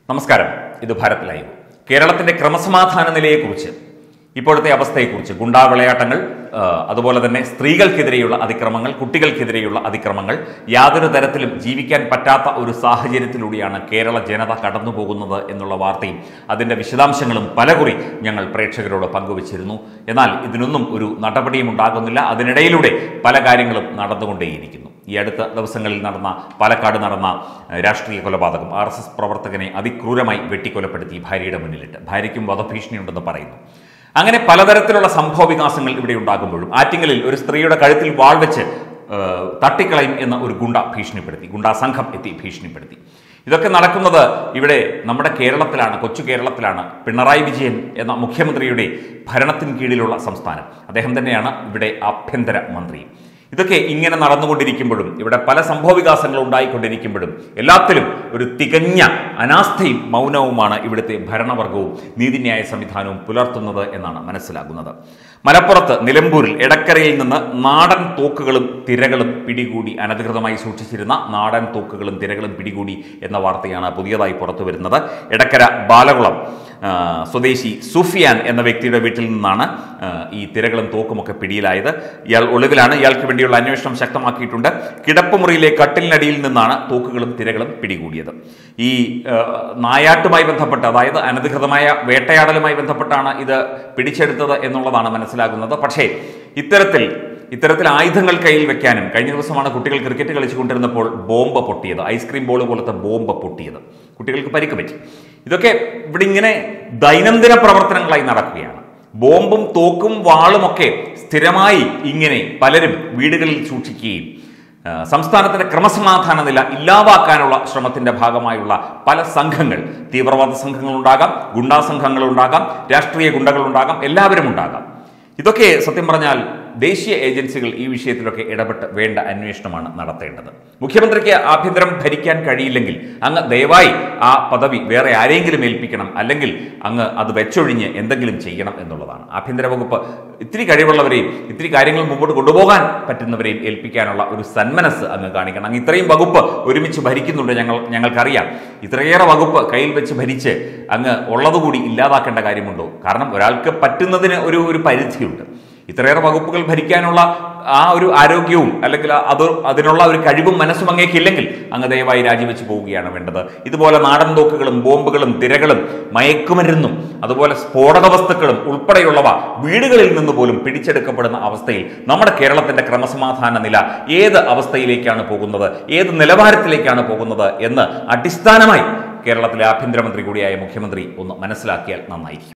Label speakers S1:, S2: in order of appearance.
S1: നമസ്കാരം ഇത് ഭാരത് ലൈവ് കേരളത്തിന്റെ ക്രമസമാധാന നിലയെക്കുറിച്ച് ഇപ്പോഴത്തെ അവസ്ഥയെക്കുറിച്ച് ഗുണ്ടാ വിളയാട്ടങ്ങൾ ആ, അതുപോലെ തന്നെ സ്ത്രീകൾക്കെതിരെയുള്ള അതിക്രമങ്ങൾ കുട്ടികൾക്കെതിരെയുള്ള അതിക്രമങ്ങൾ യാതൊരു തരത്തിലും ജീവിക്കാൻ പറ്റാത്ത ഒരു സാഹചര്യത്തിലൂടെയാണ് കേരള ജനത കടന്നു പോകുന്നത് എന്നുള്ള വാർത്തയും അതിൻ്റെ വിശദാംശങ്ങളും പലകുറി ഞങ്ങൾ പ്രേക്ഷകരോട് പങ്കുവച്ചിരുന്നു എന്നാൽ ഇതിനൊന്നും ഒരു നടപടിയും ഉണ്ടാകുന്നില്ല അതിനിടയിലൂടെ പല കാര്യങ്ങളും നടന്നുകൊണ്ടേയിരിക്കുന്നു ഈ അടുത്ത ദിവസങ്ങളിൽ നടന്ന പാലക്കാട് നടന്ന ഏഹ്, രാഷ്ട്രീയ കൊലപാതകം ആർ എസ് എസ് പ്രവർത്തകനെ അതിക്രൂരമായി വെട്ടിക്കൊലപ്പെടുത്തി ഭാര്യയുടെ മുന്നിലിട്ട് ഭാര്യയ്ക്കും വധഭീഷണിയുണ്ടെന്ന് പറയുന്നു അങ്ങനെ പലതരത്തിലുള്ള സംഭവ വികാസങ്ങൾ ഇവിടെ ഉണ്ടാകുമ്പോഴും ആറ്റിങ്ങലിൽ ഒരു സ്ത്രീയുടെ കഴുത്തിൽ വാൾ വെച്ച് ഏഹ്, തട്ടിക്കളയും എന്ന ഒരു ഗുണ്ട ഭീഷണിപ്പെടുത്തി ഗുണ്ടാ സംഘം എത്തി ഭീഷണിപ്പെടുത്തി ഇതൊക്കെ നടക്കുന്നത് ഇവിടെ നമ്മുടെ കേരളത്തിലാണ് കൊച്ചു കേരളത്തിലാണ് പിണറായി വിജയൻ എന്ന മുഖ്യമന്ത്രിയുടെ ഭരണത്തിന് കീഴിലുള്ള സംസ്ഥാനം അദ്ദേഹം തന്നെയാണ് ഇവിടെ ആഭ്യന്തര മന്ത്രി ഇതൊക്കെ ഇങ്ങനെ നടന്നുകൊണ്ടിരിക്കുമ്പോഴും ഇവിടെ പല സംഭവ വികാസങ്ങൾ ഉണ്ടായിക്കൊണ്ടിരിക്കുമ്പോഴും എല്ലാത്തിലും ഒരു തികഞ്ഞ അനാസ്ഥയും മൗനവുമാണ് ഇവിടുത്തെ ഭരണവർഗവും നീതിന്യായ സംവിധാനവും പുലർത്തുന്നത് എന്നാണ് മനസ്സിലാകുന്നത് മലപ്പുറത്ത് നിലമ്പൂരിൽ എടക്കരയിൽ നിന്ന് നാടൻ തോക്കുകളും തിരകളും പിടികൂടി അനധികൃതമായി സൂക്ഷിച്ചിരുന്ന നാടൻ തോക്കുകളും തിരകളും പിടികൂടി എന്ന വാർത്തയാണ് പുതിയതായി പുറത്തു വരുന്നത് എടക്കര ബാലകുളം ആ, സ്വദേശി സുഫിയാൻ എന്ന വ്യക്തിയുടെ വീട്ടിൽ നിന്നാണ് ആ, ഈ തിരകളും തോക്കുമൊക്കെ പിടിയിലായത് ഇയാൾ ഒളിവിലാണ് ഇയാൾക്ക് വേണ്ടിയുള്ള അന്വേഷണം ശക്തമാക്കിയിട്ടുണ്ട് കിടപ്പുമുറിയിലെ കട്ടിലിനടിയിൽ നിന്നാണ് തോക്കുകളും തിരകളും പിടികൂടിയത് ഈ ആ, നായാട്ടുമായി ബന്ധപ്പെട്ട് അതായത് അനധികൃതമായ വേട്ടയാടലുമായി ബന്ധപ്പെട്ടാണ് ഇത് പിടിച്ചെടുത്തത് എന്നുള്ളതാണ് മനസ്സിലാകുന്നത് പക്ഷേ ഇത്തരത്തിൽ ഇത്തരത്തിൽ ആയുധങ്ങൾ കയ്യിൽ വെക്കാനും കഴിഞ്ഞ ദിവസമാണ് കുട്ടികൾ ക്രിക്കറ്റ് കളിച്ചുകൊണ്ടിരുന്നപ്പോൾ ബോംബ് പൊട്ടിയത് ഐസ്ക്രീം ബോൾ പോലത്തെ ബോംബ് പൊട്ടിയത് കുട്ടികൾക്ക് പരിക്ക് പറ്റി ഇതൊക്കെ ഇവിടെ ഇങ്ങനെ ദൈനംദിന പ്രവർത്തനങ്ങളായി നടക്കുകയാണ് ബോംബും തോക്കും വാളുമൊക്കെ സ്ഥിരമായി ഇങ്ങനെ പലരും വീടുകളിൽ സൂക്ഷിക്കുകയും ആ, സംസ്ഥാനത്തിന്റെ ക്രമസമാധാന നില ഇല്ലാതാക്കാനുള്ള ശ്രമത്തിന്റെ ഭാഗമായുള്ള പല സംഘങ്ങൾ തീവ്രവാദ സംഘങ്ങളുണ്ടാകാം ഗുണ്ടാ സംഘങ്ങളുണ്ടാകാം രാഷ്ട്രീയ ഗുണ്ടകളുണ്ടാകാം എല്ലാവരും ഉണ്ടാകാം ഇതൊക്കെ സത്യം പറഞ്ഞാൽ ദേശീയ ഏജൻസികൾ ഈ വിഷയത്തിലൊക്കെ ഇടപെട്ട് വേണ്ട അന്വേഷണമാണ് നടത്തേണ്ടത് മുഖ്യമന്ത്രിക്ക് ആഭ്യന്തരം ഭരിക്കാൻ കഴിയില്ലെങ്കിൽ അങ്ങ് ദയവായി ആ പദവി വേറെ ആരെങ്കിലും ഏൽപ്പിക്കണം അല്ലെങ്കിൽ അങ്ങ് അത് വെച്ചൊഴിഞ്ഞ് എന്തെങ്കിലും ചെയ്യണം എന്നുള്ളതാണ് ആഭ്യന്തര വകുപ്പ് ഇത്തിരി കഴിവുള്ളവരെയും ഇത്തിരി കാര്യങ്ങൾ മുമ്പോട്ട് കൊണ്ടുപോകാൻ പറ്റുന്നവരെയും ഏൽപ്പിക്കാനുള്ള ഒരു സന്മനസ് അങ്ങ് കാണിക്കണം അങ്ങ് ഇത്രയും വകുപ്പ് ഒരുമിച്ച് ഭരിക്കുന്നുണ്ട് ഞങ്ങൾ ഞങ്ങൾക്കറിയാം ഇത്രയേറെ വകുപ്പ് കയ്യിൽ വെച്ച് ഭരിച്ച് അങ്ങ് ഉള്ളതുകൂടി ഇല്ലാതാക്കേണ്ട കാര്യമുണ്ടോ കാരണം ഒരാൾക്ക് പറ്റുന്നതിന് ഒരു ഒരു പരിധിയുണ്ട് ഇത്രയേറെ വകുപ്പുകൾ ഭരിക്കാനുള്ള ആ ഒരു ആരോഗ്യവും അല്ലെങ്കിൽ അത് അതിനുള്ള ഒരു കഴിവും മനസ്സും അങ്ങേക്കില്ലെങ്കിൽ അങ്ങ് ദയവായി രാജിവെച്ച് പോവുകയാണ് വേണ്ടത് ഇതുപോലെ നാടൻ തോക്കുകളും ബോംബുകളും തിരകളും മയക്കുമരുന്നും അതുപോലെ സ്ഫോടക വസ്തുക്കളും ഉൾപ്പെടെയുള്ളവ വീടുകളിൽ നിന്ന് പോലും പിടിച്ചെടുക്കപ്പെടുന്ന അവസ്ഥയിൽ നമ്മുടെ കേരളത്തിന്റെ ക്രമസമാധാന നില ഏത് അവസ്ഥയിലേക്കാണ് പോകുന്നത് ഏത് നിലവാരത്തിലേക്കാണ് പോകുന്നത് എന്ന് അടിസ്ഥാനമായി കേരളത്തിലെ ആഭ്യന്തരമന്ത്രി കൂടിയായ മുഖ്യമന്ത്രി ഒന്ന് മനസ്സിലാക്കിയാൽ നന്നായിരിക്കും